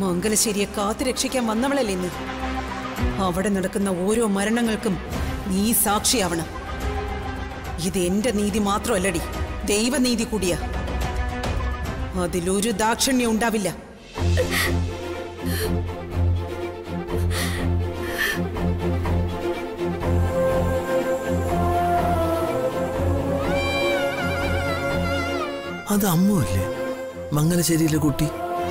മംഗലശ്ശേരിയെ കാത്തു രക്ഷിക്കാൻ വന്നവളല്ലേ നീ അവിടെ നടക്കുന്ന ഓരോ മരണങ്ങൾക്കും നീ സാക്ഷിയാവണം ഇത് എന്റെ നീതി മാത്രമല്ലടി ദൈവനീതി കൂടിയാ അതിലൊരു ദാക്ഷിണ്യം ഉണ്ടാവില്ല അത് അമ്മു അല്ലേ മംഗലശ്ശേരിയിലെ കുട്ടി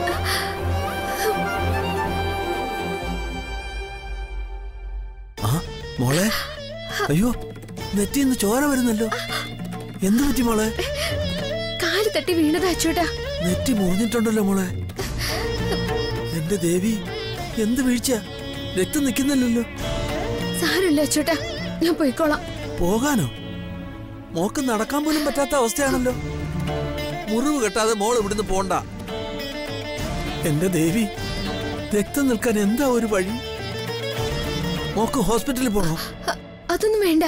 ആ മോളെ അയ്യോ നെറ്റിന്ന് ചോര വരുന്നല്ലോ എന്തു പറ്റി മോളെ കാല് തട്ടി വീണതാ അച്ചോട്ടാ നെറ്റി മുറിഞ്ഞിട്ടുണ്ടല്ലോ മോളെ എന്റെ ദേവി എന്ത് വീഴ്ച രക്തം നിൽക്കുന്നില്ലല്ലോ സാരമില്ല അച്ചോട്ടാ ഞാൻ പോയിക്കോളാം പോകാനോ മോക്ക് നടക്കാൻ പോലും പറ്റാത്ത അവസ്ഥയാണല്ലോ മുറിവ് കെട്ടാതെ മോൾ ഇവിടുന്ന് പോണ്ട എന്റെ ദേവി രക്തം നിൽക്കാൻ എന്താ ഒരു വഴി മോക്ക് ഹോസ്പിറ്റലിൽ പോണോ അ- അതൊന്നും വേണ്ട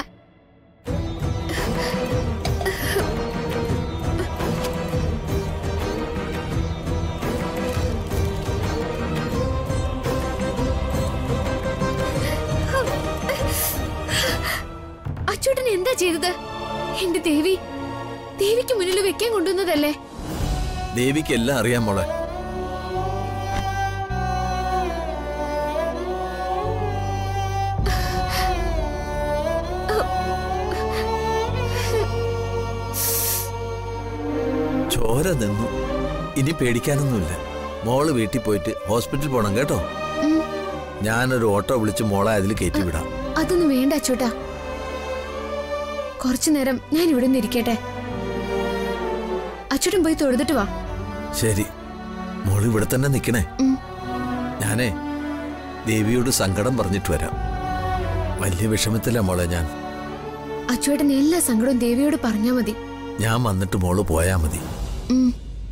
അച്ചോട്ടൻ എന്താ ചെയ്തത് എന്റെ ദേവി ദേവിക്ക് മുന്നിൽ വെക്കാൻ കൊണ്ടുവന്നതല്ലേ ദേവിക്ക് എല്ലാം അറിയാം മോളെ ചോര നിന്നു ഇനി പേടിക്കാനൊന്നുമില്ല മോള് വീട്ടിൽ പോയിട്ട് ഹോസ്പിറ്റലിൽ പോണം കേട്ടോ ഉം. ഞാനൊരു ഓട്ടോ വിളിച്ച് മോളെ അതിൽ കയറ്റി വിടാം അതൊന്നും വേണ്ട അച്ചോട്ടാ കുറച്ചു നേരം ഞാൻ ഇവിടെ നിന്ന് ഇരിക്കട്ടെ അച്ചോട്ടൻ പോയി തൊഴുതിട്ട് വാ ശരി മോള് ഇവിടെ തന്നെ നിൽക്കണേ ഉം. ഞാനേ ദേവിയോട് സങ്കടം പറഞ്ഞിട്ട് വരാം വലിയ വിഷമത്തിലാ മോളെ ഞാൻ അച്ചുവേട്ടൻ എല്ലാ സങ്കടവും ദേവിയോട് പറഞ്ഞാ മതി ഞാൻ വന്നിട്ട് മോള് പോയാ മതി ഉം.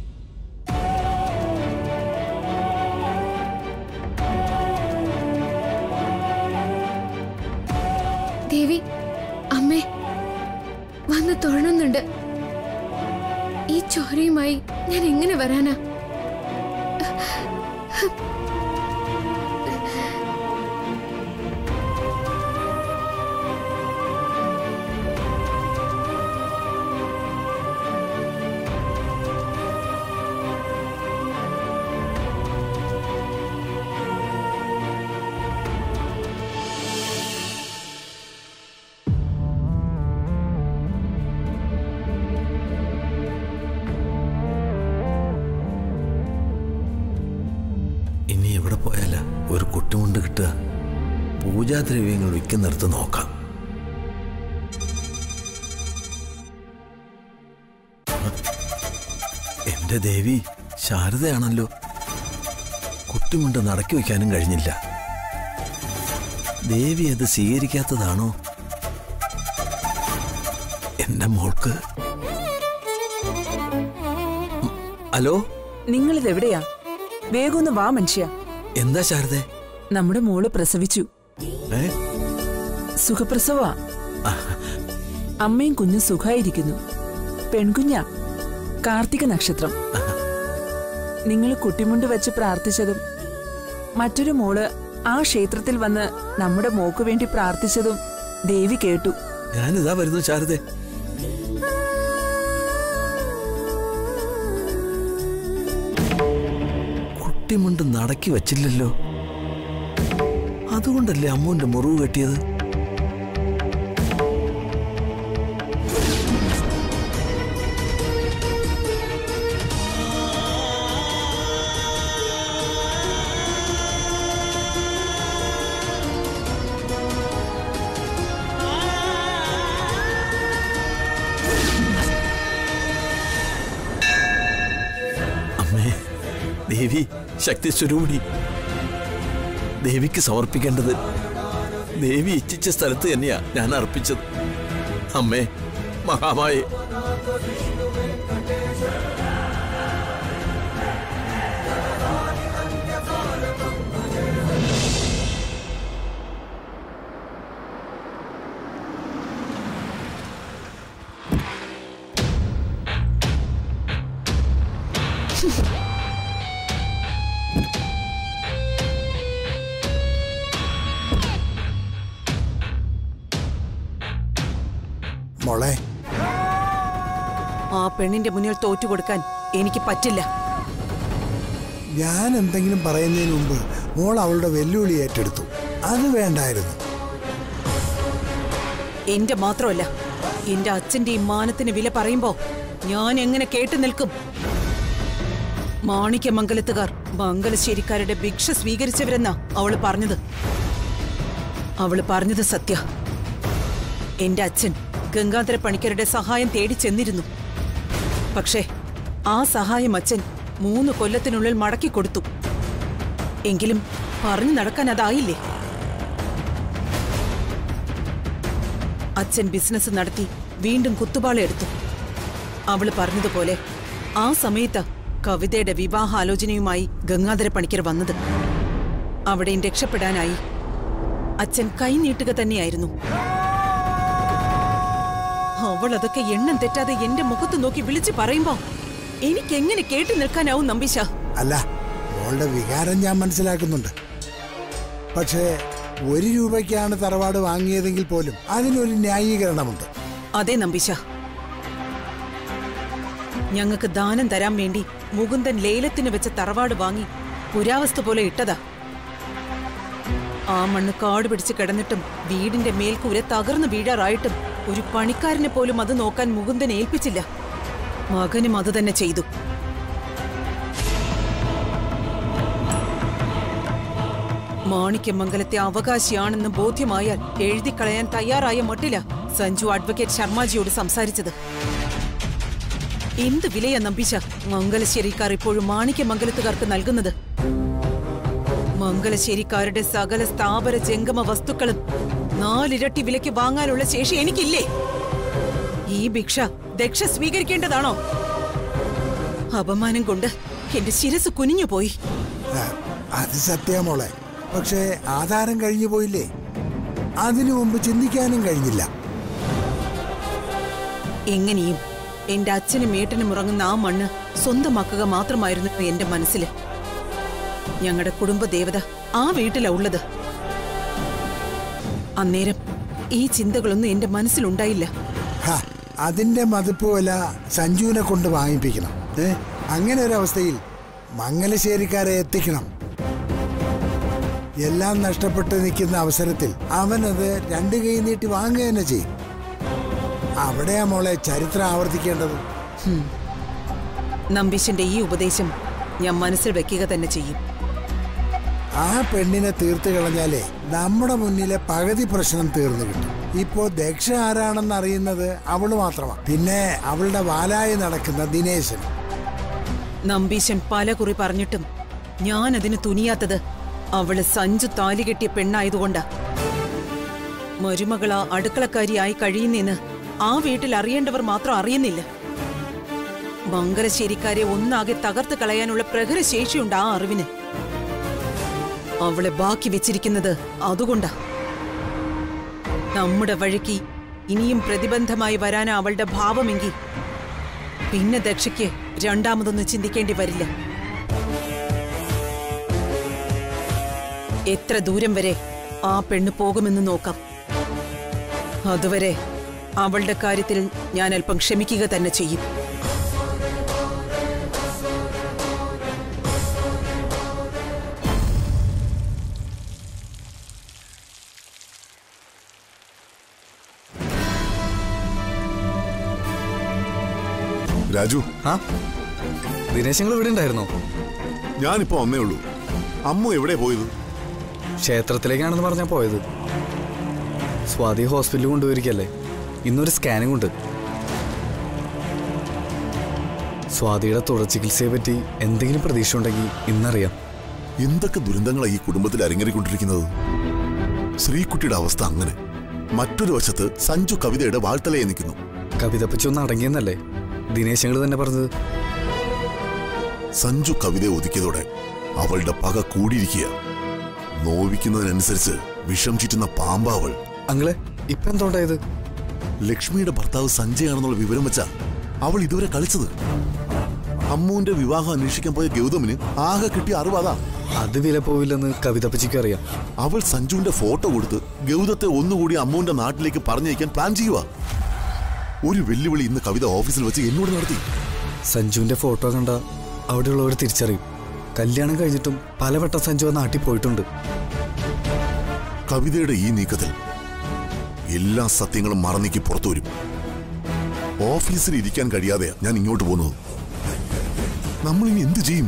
ദേവി അമ്മേ വന്ന് തൊഴണമെന്നുണ്ട് ഈ ചോരയുമായി ഞാൻ എങ്ങനെ വരാനാ ഇനി എവിടെ പോയാല ഒരു കുട്ടുമുണ്ട് കിട്ടുക പൂജാദ്രവ്യങ്ങൾ വിൽക്കുന്നിടത്ത് നോക്കാം എന്റെ ദേവി ശാരദയാണല്ലോ കുട്ടിമുണ്ട് നടക്കി വയ്ക്കാനും കഴിഞ്ഞില്ല ദേവി അത് സ്വീകരിക്കാത്തതാണോ എന്റെ മോൾക്ക് ഉം, ഹലോ നിങ്ങളിത് എവിടെയാ വേഗം ഒന്ന് വാ മനുഷ്യ എന്താ ശാരദേ നമ്മുടെ മോള് പ്രസവിച്ചു ഏ സുഖപ്രസവാ അമ്മയും കുഞ്ഞും സുഖായിരിക്കുന്നു പെൺകുഞ്ഞാ കാർത്തിക നക്ഷത്രം നിങ്ങൾ കുട്ടിമുണ്ട് വെച്ച് പ്രാർത്ഥിച്ചതും മറ്റൊരു മോള് ആ ക്ഷേത്രത്തിൽ വന്ന് നമ്മുടെ മോക്ക് വേണ്ടി പ്രാർത്ഥിച്ചതും ദേവി കേട്ടു ഞാനിതാ വരുന്നു ശാരദേ കുട്ടിമുണ്ട് നടക്കി വച്ചില്ലല്ലോ അതുകൊണ്ടല്ലേ അമ്മുവിന്റെ മുറിവ് കെട്ടിയത് അമ്മേ ദേവി ശക്തി സ്വരൂപിണി ദേവിക്ക് സമർപ്പിക്കേണ്ടത് ദേവി ഇച്ഛിച്ച സ്ഥലത്ത് തന്നെയാ ഞാൻ അർപ്പിച്ചത് അമ്മേ മഹാമായി മോളെ ആ പെണ്ണിന്റെ മുന്നിൽ തോറ്റുകൊടുക്കാൻ എനിക്ക് പറ്റില്ല ഞാൻ എന്തെങ്കിലും പറയുന്നതിന് മുമ്പ് മോൾ അവളുടെ വെല്ലുവിളി ഏറ്റെടുത്തു അത് വേണ്ടായിരുന്നു എന്റെ മാത്രമല്ല എന്റെ അച്ഛന്റെയും മാനത്തിന് വില പറയുമ്പോ ഞാൻ എങ്ങനെ കേട്ടു നിൽക്കും മാണിക്യമംഗലത്തുകാർ മംഗലശ്ശേരിക്കാരുടെ ഭിക്ഷ സ്വീകരിച്ചവരെന്നാ അവള് പറഞ്ഞത് അവള് പറഞ്ഞത് സത്യ എന്റെ അച്ഛൻ ഗംഗാധര പണിക്കരുടെ സഹായം തേടി ചെന്നിരുന്നു പക്ഷേ ആ സഹായം അച്ഛൻ മൂന്ന് കൊല്ലത്തിനുള്ളിൽ മടക്കി കൊടുത്തു എങ്കിലും പറഞ്ഞു നടക്കാൻ അതായില്ലേ അച്ഛൻ ബിസിനസ് നടത്തി വീണ്ടും കുത്തുപാളെടുത്തു അവള് പറഞ്ഞതുപോലെ ആ സമയത്ത് കവിതയുടെ വിവാഹാലോചനയുമായി ഗംഗാധര പണിക്കർ വന്നത് അവിടെയും രക്ഷപ്പെടാനായി അച്ഛൻ കൈനീട്ടുക തന്നെയായിരുന്നു അവൾ അതൊക്കെ എണ്ണം തെറ്റാതെ എന്റെ മുഖത്ത് നോക്കി വിളിച്ചു പറയുമ്പോ എനിക്കെങ്ങനെ കേട്ടു നിൽക്കാനാവും നമ്പിശ അല്ല മോളുടെ വികാരം ഞാൻ മനസ്സിലാക്കുന്നുണ്ട് പക്ഷേ ഒരു രൂപയ്ക്കാണ് തറവാട് വാങ്ങിയതെങ്കിൽ പോലും അതിനൊരു ന്യായീകരണമുണ്ട് അതെ നമ്പിശ ഞങ്ങൾക്ക് ദാനം തരാൻ വേണ്ടി മുകുന്ദൻ ലേലത്തിന് വെച്ച തറവാട് വാങ്ങി പുരാവസ്തു പോലെ ഇട്ടതാ ആ മണ്ണ് കാട് പിടിച്ച് കിടന്നിട്ടും വീടിന്റെ മേൽക്കൂര തകർന്നു വീഴാറായിട്ടും ഒരു പണിക്കാരനെ പോലും അത് നോക്കാൻ മുകുന്ദൻ ഏൽപ്പിച്ചില്ല മകനും അത് തന്നെ ചെയ്തു മാണിക്യമംഗലത്തെ അവകാശിയാണെന്ന് ബോധ്യമായാൽ എഴുതിക്കളയാൻ തയ്യാറായ മട്ടില സഞ്ജു അഡ്വക്കേറ്റ് ശർമാജിയോട് സംസാരിച്ചത് എന്ത് വിലയാ നമ്പിച്ച മംഗലശ്ശേരിക്കാർ ഇപ്പോഴും മാണിക്യമംഗലത്തുകാർക്ക് നൽകുന്നത് മംഗലശ്ശേരിക്കാരുടെ സകല സ്ഥാപന ജംഗമ വസ്തുക്കളും നാലിരട്ടി വിലയ്ക്ക് വാങ്ങാനുള്ള ശേഷി എനിക്കില്ലേ ഈ ഭിക്ഷ ദക്ഷ സ്വീകരിക്കേണ്ടതാണോ അപമാനം കൊണ്ട് എന്റെ ശിരസ് കുനിഞ്ഞുപോയി ആ, അത് സത്യ മോളെ പക്ഷേ ആധാരം കഴിഞ്ഞു പോയില്ലേ അതിനു മുമ്പ് ചിന്തിക്കാനും കഴിഞ്ഞില്ല എങ്ങനെയും എന്റെ അച്ഛനും ഏട്ടനും ഉറങ്ങുന്ന ആ മണ്ണ് സ്വന്തമാക്കുക മാത്രമായിരുന്നു എന്റെ മനസ്സിൽ ഞങ്ങളുടെ കുടുംബ ദേവത ആ വീട്ടിലാ ഉള്ളത് അന്നേരം ഈ ചിന്തകളൊന്നും എന്റെ മനസ്സിലുണ്ടായില്ല ഹാ, അതിന്റെ മതിപ്പ് വില സഞ്ജുവിനെ കൊണ്ട് വാങ്ങിപ്പിക്കണം ഏ അങ്ങനെ ഒരു അവസ്ഥയിൽ മംഗലശ്ശേരിക്കാരെ എത്തിക്കണം എല്ലാം നഷ്ടപ്പെട്ട് നിൽക്കുന്ന അവസരത്തിൽ അവനത് രണ്ട് കൈ നീട്ടി വാങ്ങുക തന്നെ ചെയ്യും അവിടെയാ മോളെ ചരിത്രം ആവർത്തിക്കേണ്ടത് നമ്പീശന്റെ ഈ ഉപദേശം ഞാൻ മനസ്സിൽ വെക്കുക തന്നെ ചെയ്യും ആ പെണ്ണിനെ തീർത്ത് കളഞ്ഞാലേ നമ്മുടെ മുന്നിലെ പകുതി പ്രശ്നം തീർന്നു കിട്ടും ഇപ്പോ ദക്ഷ ആരാണെന്ന് അറിയുന്നത് അവള് മാത്രമാണ് പിന്നെ അവളുടെ വാലായി നടക്കുന്ന ദിനേശൻ നമ്പീശൻ പല കുറി പറഞ്ഞിട്ടും ഞാൻ അതിന് തുനിയാത്തത് അവള് സഞ്ചു താലി കെട്ടിയ പെണ്ണായതുകൊണ്ടാ മരുമകളാ അടുക്കളക്കാരിയായി കഴിയുന്നെന്ന് ആ വീട്ടിൽ അറിയേണ്ടവർ മാത്രം അറിയുന്നില്ല മംഗലശ്ശേരിക്കാരെ ഒന്നാകെ തകർത്ത് കളയാനുള്ള പ്രഹരശേഷിയുണ്ട് ആ അറിവിന് അവളെ ബാക്കി വെച്ചിരിക്കുന്നത് അതുകൊണ്ടാ നമ്മുടെ വഴിക്ക് ഇനിയും പ്രതിബന്ധമായി വരാനാ അവളുടെ ഭാവമെങ്കിൽ പിന്നെ ദക്ഷയ്ക്ക് രണ്ടാമതൊന്നും ചിന്തിക്കേണ്ടി വരില്ല എത്ര ദൂരം വരെ ആ പെണ്ണ് പോകുമെന്ന് നോക്കാം അതുവരെ അവളുടെ കാര്യത്തിൽ ഞാൻ അല്പം ക്ഷമിക്കുക തന്നെ ചെയ്യും രാജു ആ ദിനേശങ്ങൾ ഇവിടെ ഉണ്ടായിരുന്നോ ഞാനിപ്പോ വന്നേ ഉള്ളൂ അമ്മു എവിടെ പോയത് ക്ഷേത്രത്തിലേക്കാണെന്ന് പറഞ്ഞാ പോയത് സ്വാതി ഹോസ്പിറ്റലിൽ കൊണ്ടുപോയിരിക്കല്ലേ ഇന്നൊരു സ്കാനിംഗ് ഉണ്ട് സ്വാതിയുടെ തുടർ ചികിത്സയെ പറ്റി എന്തെങ്കിലും പ്രതീക്ഷ ഉണ്ടെങ്കിൽ ഇന്നറിയാം എന്തൊക്കെ ദുരന്തങ്ങളാ ഈ കുടുംബത്തിൽ അരങ്ങേറിക്കൊണ്ടിരിക്കുന്നത് ശ്രീകുട്ടിയുടെ അവസ്ഥ അങ്ങനെ മറ്റൊരു വശത്ത് സഞ്ജു കവിതയുടെ വാഴ്ത്തലയെ നിൽക്കുന്നു കവിത പറ്റി ഒന്ന് അടങ്ങിയെന്നല്ലേ ദിനേശങ്ങൾ തന്നെ പറഞ്ഞത് സഞ്ജു കവിതയെ ഒതുക്കിയതോടെ അവളുടെ പക കൂടിയിരിക്കുക നോവിക്കുന്നതിനനുസരിച്ച് വിഷം ചുറ്റുന്ന പാമ്പാവൾ അങ്ങളെ ഇപ്പൊ എന്തോണ്ടായത് ലക്ഷ്മിയുടെ ഭർത്താവ് സഞ്ജയാണെന്നുള്ള വിവരം വെച്ചാ അവൾ ഇതുവരെ കളിച്ചത് അമ്മുവിന്റെ വിവാഹം അന്വേഷിക്കാൻ പോയ ഗൗതമിന് ആകെ കിട്ടിയ അറിവ് അതാ അത് വില പോവില്ലെന്ന് കവിത പച്ചിക്കും അറിയാം അവൾ സഞ്ജുവിന്റെ ഫോട്ടോ കൊടുത്ത് ഗൗതത്തെ ഒന്നുകൂടി അമ്മുവിന്റെ നാട്ടിലേക്ക് പറഞ്ഞയക്കാൻ പ്ലാൻ ചെയ്യുക ഒരു വെല്ലുവിളി ഇന്ന് കവിത ഓഫീസിൽ വെച്ച് എന്നോട് നടത്തി സഞ്ജുവിന്റെ ഫോട്ടോ കണ്ട അവിടെയുള്ളവർ തിരിച്ചറിയും കല്യാണം കഴിഞ്ഞിട്ടും പലവട്ടം സഞ്ജു ആ നാട്ടിൽ പോയിട്ടുണ്ട് കവിതയുടെ ഈ നീക്കത്തിൽ എല്ലാ സത്യങ്ങളും മറന്നീക്കി പുറത്തു വരും ഓഫീസിൽ ഇരിക്കാൻ കഴിയാതെ ഞാൻ ഇങ്ങോട്ട് പോകുന്നത് നമ്മൾ ഇനി എന്ത് ചെയ്യും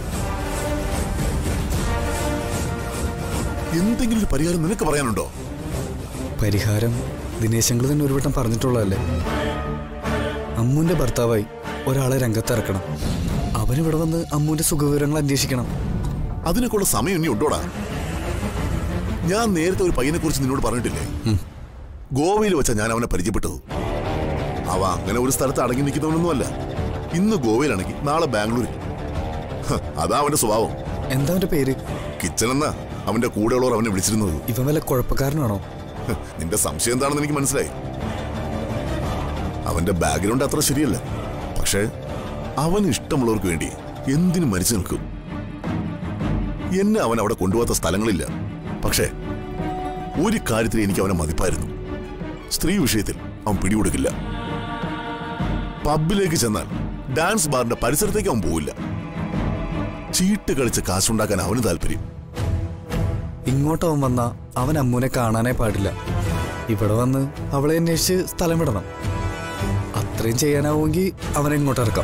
എന്തെങ്കിലും ഒരു പരിഹാരം നിനക്ക് പറയാനുണ്ടോ പരിഹാരം ദിനേശങ്ങൾ തന്നെ ഒരു വട്ടം പറഞ്ഞിട്ടുള്ളതല്ലേ അമ്മുവിന്റെ ഭർത്താവായി ഒരാളെ രംഗത്തിറക്കണം അവനിവിടെ വന്ന് അമ്മുവിന്റെ സുഖവിവരങ്ങൾ അന്വേഷിക്കണം അതിനൊക്കെയുള്ള സമയം ഇനി ഉണ്ടോടാ ഞാൻ നേരത്തെ ഒരു പയ്യനെ കുറിച്ച് നിന്നോട് പറഞ്ഞിട്ടില്ലേ ഗോവയിൽ വെച്ച ഞാൻ അവനെ പരിചയപ്പെട്ടത് അവ അങ്ങനെ ഒരു സ്ഥലത്ത് അടങ്ങി നിൽക്കുന്നവനൊന്നുമല്ല ഇന്ന് ഗോവയിലാണെങ്കിൽ നാളെ ബാംഗ്ലൂരിൽ ഹ, അതാ അവന്റെ സ്വഭാവം എന്താ അവന്റെ പേര് കിച്ചൺ എന്നാ അവന്റെ കൂടെയുള്ളവർ അവനെ വിളിച്ചിരുന്നത് ഇവൻ വല്ല കുഴപ്പക്കാരനാണോ ഹ, നിന്റെ സംശയം എന്താണെന്ന് എനിക്ക് മനസ്സിലായി അവന്റെ ബാക്ക്ഗ്രൗണ്ട് അത്ര ശരിയല്ല പക്ഷേ അവന് ഇഷ്ടമുള്ളവർക്ക് വേണ്ടി എന്തിനു മരിച്ചു നിൽക്കും എന്നെ അവൻ അവിടെ കൊണ്ടുപോകാത്ത സ്ഥലങ്ങളില്ല പക്ഷേ ഒരു കാര്യത്തിൽ എനിക്ക് അവനെ മതിപ്പായിരുന്നു സ്ത്രീ വിഷയത്തിൽ അവൻ പിടികൊടുക്കില്ല പബ്ബിലേക്ക് ചെന്നാൽ ഡാൻസ് ബാറിന്റെ പരിസരത്തേക്ക് അവൻ പോവില്ല ചീട്ട് കളിച്ച് കാശുണ്ടാക്കാൻ അവന് താല്പര്യം ഇങ്ങോട്ട് അവൻ വന്ന അവൻ അമ്മുവിനെ കാണാനേ പാടില്ല ഇവിടെ വന്ന് അവളെ അന്വേഷിച്ച് സ്ഥലം വിടണം അത്രയും ചെയ്യാനാവുമെങ്കിൽ അവനെ ഇങ്ങോട്ട് ഇറക്കാം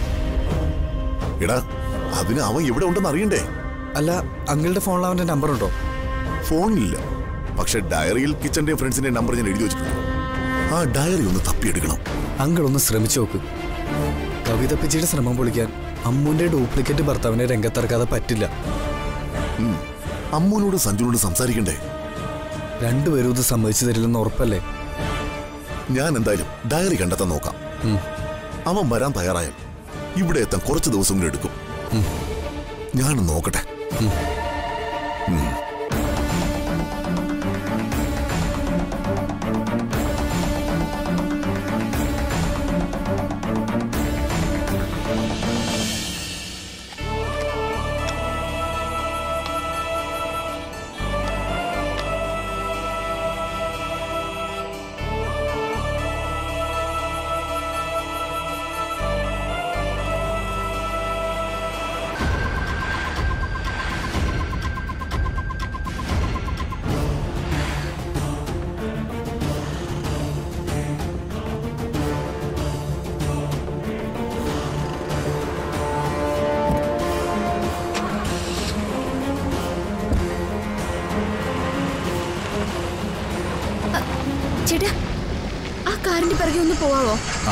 എടാ അതിന് അവൻ എവിടെ ഉണ്ടെന്ന് അറിയണ്ടേ അല്ല അങ്കിളുടെ ഫോണിൽ അവന്റെ നമ്പർ ഉണ്ടോ ഫോണിലില്ല പക്ഷെ ഡയറിയിൽ കിച്ചന്റെയും ഫ്രണ്ട്സിന്റെയും നമ്പർ ഞാൻ എഴുതി വെച്ചിട്ടുണ്ട് ആ ഡയറി ഒന്ന് തപ്പിയെടുക്കണം അങ്കിൾ ഒന്ന് ശ്രമിച്ചു നോക്ക് കവിത പിച്ചിയുടെ ശ്രമം പൊളിക്കാൻ അമ്മുവിന്റെ ഡ്യൂപ്ലിക്കേറ്റ് ഭർത്താവിനെ രംഗത്തിറക്കാതെ പറ്റില്ല ഉം. അമ്മുവിനോട് സഞ്ജുനോട് സംസാരിക്കണ്ടേ രണ്ടുപേരും ഇത് സമ്മതിച്ചു തരില്ലെന്ന് ഉറപ്പല്ലേ ഞാൻ എന്തായാലും ഡയറി കണ്ടെത്താൻ നോക്കാം ഉം. അവൻ വരാൻ തയ്യാറായാൽ ഇവിടെ എത്താൻ കുറച്ച് ദിവസം കൂടി എടുക്കും ഞാൻ നോക്കട്ടെ ഉം. ചേട്ടാ ആ കാറിന്റെ പിറകെ ഒന്ന് പോവാവോ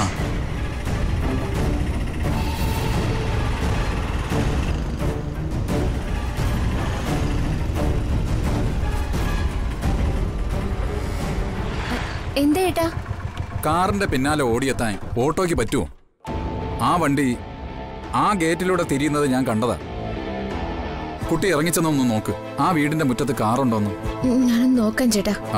എന്താ ഏട്ടാ കാറിന്റെ പിന്നാലെ ഓടിയെത്താൻ ഓട്ടോയ്ക്ക് പറ്റുമോ ആ വണ്ടി ആ ഗേറ്റിലൂടെ തിരിയുന്നത് ഞാൻ കണ്ടതാ കുട്ടി ഇറങ്ങിച്ചെന്നൊന്ന് നോക്ക് ആ വീടിന്റെ മുറ്റത്ത് കാറുണ്ടോന്ന് ഉം, ഞാനൊന്ന് നോക്കാം ചേട്ടാ ആ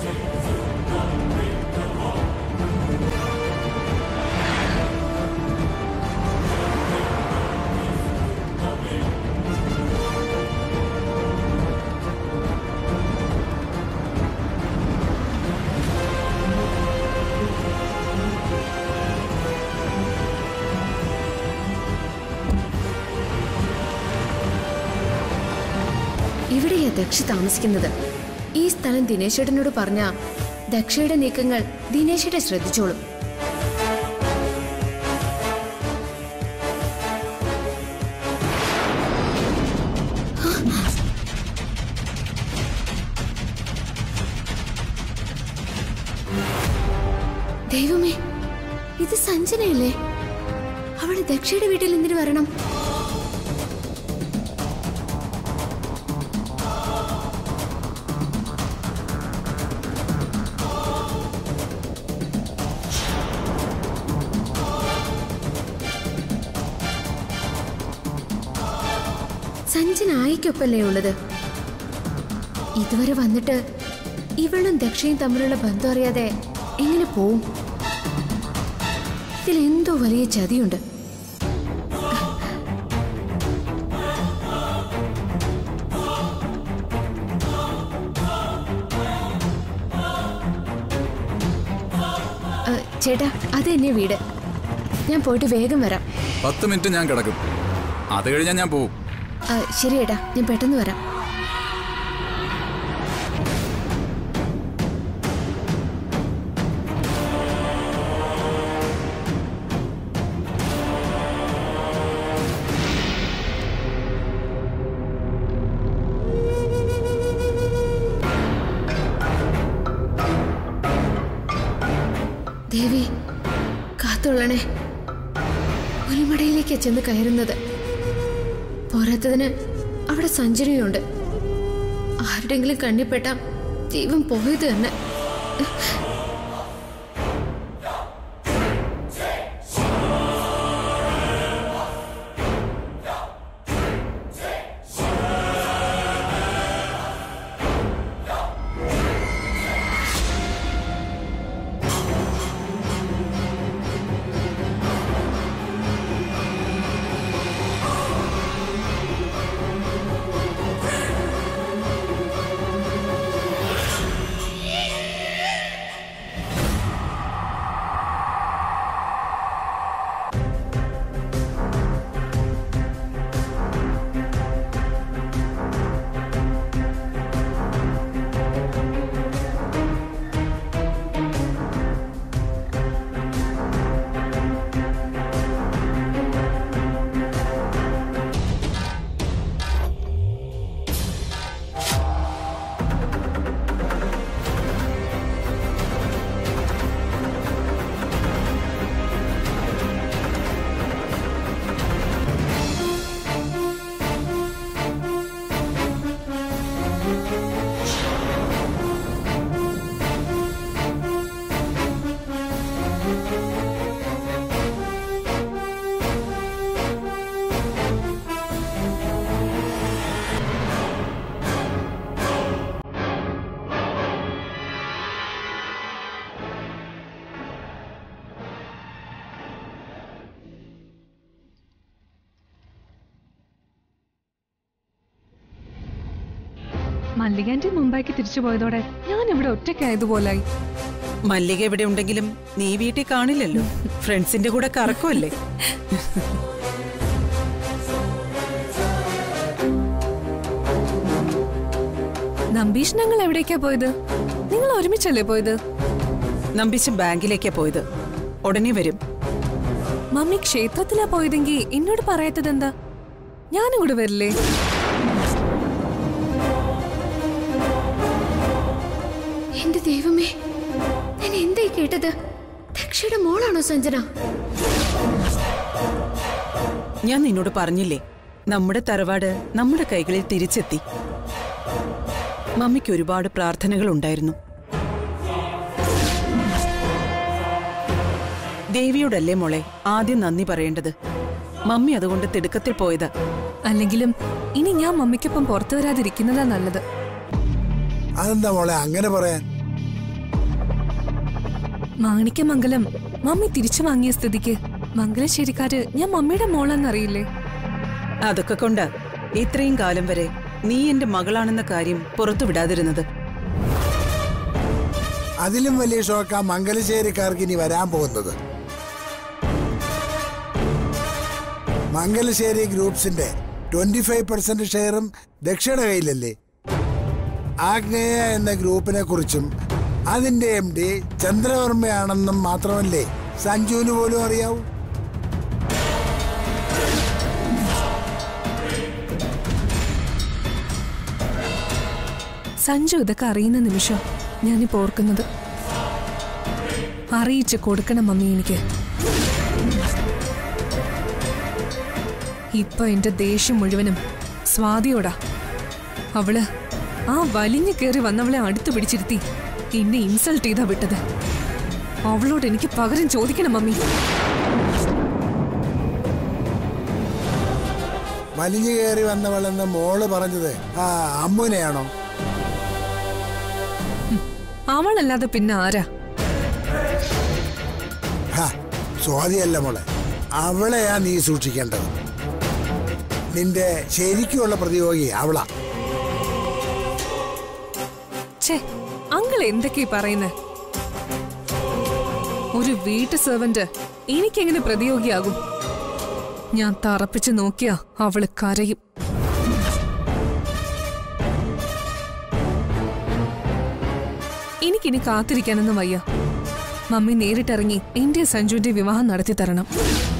ഇവിടെയാ ദക്ഷ താമസിക്കുന്നത് ഈ സ്ഥലം ദിനേശേട്ടനോട് പറഞ്ഞ ദക്ഷയുടെ നീക്കങ്ങൾ ദിനേശേട്ടൻ ശ്രദ്ധിച്ചോളും ദൈവമേ ഇത് സഞ്ജനയല്ലേ അവള് ദക്ഷയുടെ വീട്ടിൽ എന്തിനു വരണം സഞ്ജന ആയിക്കൊപ്പല്ലേ ഉള്ളത് ഇതുവരെ വന്നിട്ട് ഇവളും ദക്ഷയും തമ്മിലുള്ള ബന്ധം അറിയാതെ എങ്ങനെ പോവും ഇതിൽ എന്തോ വലിയ ചതിയുണ്ട് ഏ, ചേട്ടാ അത് തന്നെ വീട് ഞാൻ പോയിട്ട് വേഗം വരാം പത്ത് മിനിറ്റ് ഞാൻ കിടക്കും അത് കഴിഞ്ഞാൽ ഞാൻ പോവും ആ, ശരി ഏട്ടാ ഞാൻ പെട്ടെന്ന് വരാം ദേവി കാത്തുള്ളണേ പുലിമടയിലേക്ക് ചെന്ന് കയറുന്നത് പോരാത്തതിന് അവിടെ സഞ്ചരിയുണ്ട് ആരുടെങ്കിലും കണ്ണിപ്പെട്ട ജീവൻ പോയത് തന്നെ മല്ലികാന്റി മുംബൈക്ക് തിരിച്ചു പോയതോടെ ഞാൻ ഇവിടെ ഒറ്റയ്ക്കായതുപോലായി മല്ലിക എവിടെ ഉണ്ടെങ്കിലും നീ വീട്ടിൽ കാണില്ലല്ലോ ഫ്രണ്ട്സിന്റെ കൂടെ കറക്കുമല്ലേ നമ്പീഷ് ഞങ്ങൾ എവിടേക്കാ പോയത് നിങ്ങൾ ഒരുമിച്ചല്ലേ പോയത് നമ്പിച്ചും ബാങ്കിലേക്കാ പോയത് ഉടനെ വരും മമ്മി ക്ഷേത്രത്തിലാ പോയതെങ്കിൽ എന്നോട് പറയാത്തത് എന്താ ഞാനും കൂടെ വരില്ലേ എന്റെ ദൈവമേ ഞാൻ എന്തായി കേട്ടത് ദക്ഷയുടെ മോളാണോ സഞ്ജന ഞാൻ നിന്നോട് പറഞ്ഞില്ലേ നമ്മുടെ തറവാട് നമ്മുടെ കൈകളിൽ തിരിച്ചെത്തി മമ്മിക്ക് ഒരുപാട് പ്രാർത്ഥനകൾ ഉണ്ടായിരുന്നു ദേവിയോടല്ലേ മോളെ ആദ്യം നന്ദി പറയേണ്ടത് മമ്മി അതുകൊണ്ട് തിടുക്കത്തിൽ പോയതാ അല്ലെങ്കിലും ഇനി ഞാൻ മമ്മിക്കൊപ്പം പുറത്തു വരാതിരിക്കുന്നതാ നല്ലത് അതെന്താ മോളെ അങ്ങനെ പറയാൻ മാണിക്യമംഗലം മമ്മി തിരിച്ചു വാങ്ങിയ സ്ഥിതിക്ക് മംഗലശ്ശേരിക്കാര് ഞാൻ മമ്മിയുടെ മോളെന്നറിയില്ലേ അതൊക്കെ കൊണ്ട് ഇത്രയും കാലം വരെ നീ എന്റെ മകളാണെന്ന കാര്യം പുറത്തു വിടാതിരുന്നത് അതിലും വലിയ ഷോക്കാ മംഗലശ്ശേരിക്കാർക്ക് ഇനി വരാൻ പോകുന്നത് മംഗലശ്ശേരി ഗ്രൂപ്പ്സിന്റെ ട്വന്റി ഫൈവ് പെർസെന്റ് ഷെയറും ദക്ഷയുടെ കയ്യിലല്ലേ ആഗ്നേയ എന്ന ഗ്രൂപ്പിനെ കുറിച്ചും അതിന്റെ എം ഡി ചന്ദ്രവർമ്മയാണെന്നും മാത്രമല്ലേ സഞ്ജുവിന് പോലും അറിയാവൂ സഞ്ജു ഇതൊക്കെ അറിയുന്ന നിമിഷം ഞാനിപ്പോ ഓർക്കുന്നത് അറിയിച്ച് കൊടുക്കണം മമ്മി എനിക്ക് ഇപ്പൊ എന്റെ ദേഷ്യം മുഴുവനും സ്വാതിയോടാ അവള് ആ വലിഞ്ഞു കയറി വന്നവളെ അടുത്തു പിടിച്ചിരുത്തി എന്നെ ഇൻസൾട്ട് ചെയ്താ വിട്ടത് അവളോട് എനിക്ക് പകരം ചോദിക്കണം മമ്മി വലിഞ്ഞു കയറി വന്നവളെന്ന് മോള് പറഞ്ഞത് ആ അമ്മുനെയാണോ അവളല്ലാതെ പിന്നെ ആരാ ഹാ, സ്വാതിയല്ല മോളെ അവളെയാ നീ സൂക്ഷിക്കേണ്ടത് നിന്റെ ശരിക്കുള്ള പ്രതിയോഗി അവളാ ഛേ അങ്കിൾ എന്തൊക്കെയാ പറയുന്നേ ഒരു വീട്ടു സെർവന്റ് എനിക്കെങ്ങനെ പ്രതിയോഗിയാകും ഞാൻ തറപ്പിച്ച് നോക്കിയാ അവള് കരയും എനിക്കിനി കാത്തിരിക്കാനൊന്നും വയ്യ മമ്മി നേരിട്ടിറങ്ങി എന്റെ സഞ്ജുവിന്റെ വിവാഹം നടത്തി തരണം